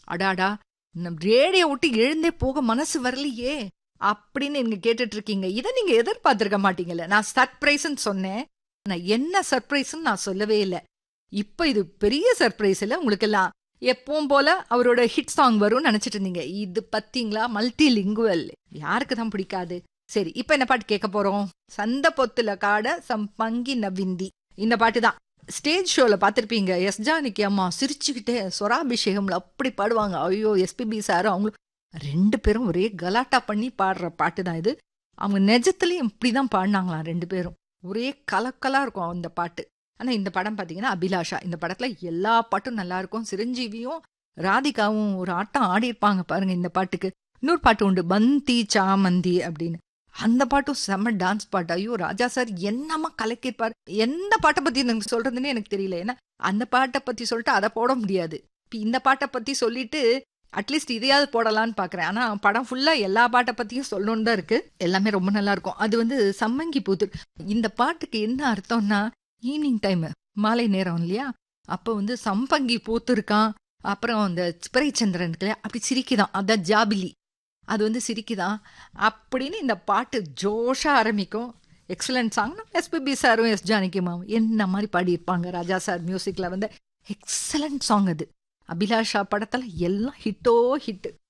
அடாடா ரேடியோ விட்டு எழுந்தே போக மனசு வரலையே அப்படின்னு நீங்க கேட்டுட்டு இருக்கீங்க இதை நீங்க எதிர்பார்த்திருக்க மாட்டீங்கல்ல நான் சர்ப்ரைஸ்ன்னு சொன்னேன் நான் என்ன சர்ப்ரைஸ்ன்னு நான் சொல்லவே இல்லை இப்ப இது பெரிய சர்ப்ரைஸ் இல்ல உங்களுக்கு எல்லாம் எப்பவும் போல அவரோட ஹிட் சாங் வரும்னு நினைச்சிட்டு இருந்தீங்க இது பத்தீங்களா மல்டி லிங்குவல் யாருக்கு தான் பிடிக்காது சரி இப்ப என்ன பாட்டு கேட்க போறோம் சந்த பொத்துல காட சம்பங்கி நவிந்தி இந்த பாட்டு தான் ஸ்டேஜ் ஷோல பார்த்திருப்பீங்க எஸ் ஜானகி அம்மா சிரிச்சுக்கிட்டே சொராபிஷேகம்ல அப்படி பாடுவாங்க ஐயோ எஸ்பிபி சாரும் அவங்களும் ரெண்டு பேரும் ஒரே கலாட்டா பண்ணி பாடுற பாட்டு தான் இது அவங்க நிஜத்துலயும் இப்படிதான் பாடினாங்களாம் ரெண்டு பேரும் ஒரே கலக்கலா இருக்கும் அந்த பாட்டு ஆனா இந்த படம் பாத்தீங்கன்னா அபிலாஷா இந்த படத்துல எல்லா பாட்டும் நல்லா இருக்கும் சிரஞ்சீவியும் ராதிகாவும் ஒரு ஆட்டம் ஆடி இருப்பாங்க பாருங்க இந்த பாட்டுக்கு இன்னொரு பாட்டு உண்டு பந்தி சாமந்தி அப்படின்னு அந்த பாட்டும் செம்ம டான்ஸ் பாட்டு ஐயோ ராஜா சார் என்னமா கலக்கிருப்பார் எந்த பாட்டை பத்தி எனக்கு சொல்றதுன்னு எனக்கு தெரியல ஏன்னா அந்த பாட்டை பத்தி சொல்லிட்டு அதை போட முடியாது இப்ப இந்த பாட்டை பத்தி சொல்லிட்டு அட்லீஸ்ட் இதையாவது போடலான்னு பாக்குறேன் ஆனா படம் ஃபுல்லா எல்லா பாட்டை பத்தியும் சொல்லணும்னு தான் இருக்கு எல்லாமே ரொம்ப நல்லா இருக்கும் அது வந்து சம்மங்கி பூத்து இந்த பாட்டுக்கு என்ன அர்த்தம்னா ஈவினிங் டைம் மாலை நேரம் இல்லையா அப்போ வந்து சம்பங்கி பூத்திருக்கான் அப்புறம் அந்த சிப்பரைச்சந்திரன் இருக்குல்லையா அப்படி சிரிக்குதான் அதான் ஜாபிலி அது வந்து சிரிக்குதான் அப்படின்னு இந்த பாட்டு ஜோஷா ஆரம்பிக்கும் எக்ஸலன்ட் சாங் எஸ்பிபி சாரும் எஸ் ஜானகிமாவும் என்ன மாதிரி பாடியிருப்பாங்க ராஜா சார் மியூசிக்ல வந்து எக்ஸலண்ட் சாங் அது அபிலாஷா படத்துல எல்லாம் ஹிட்டோ ஹிட்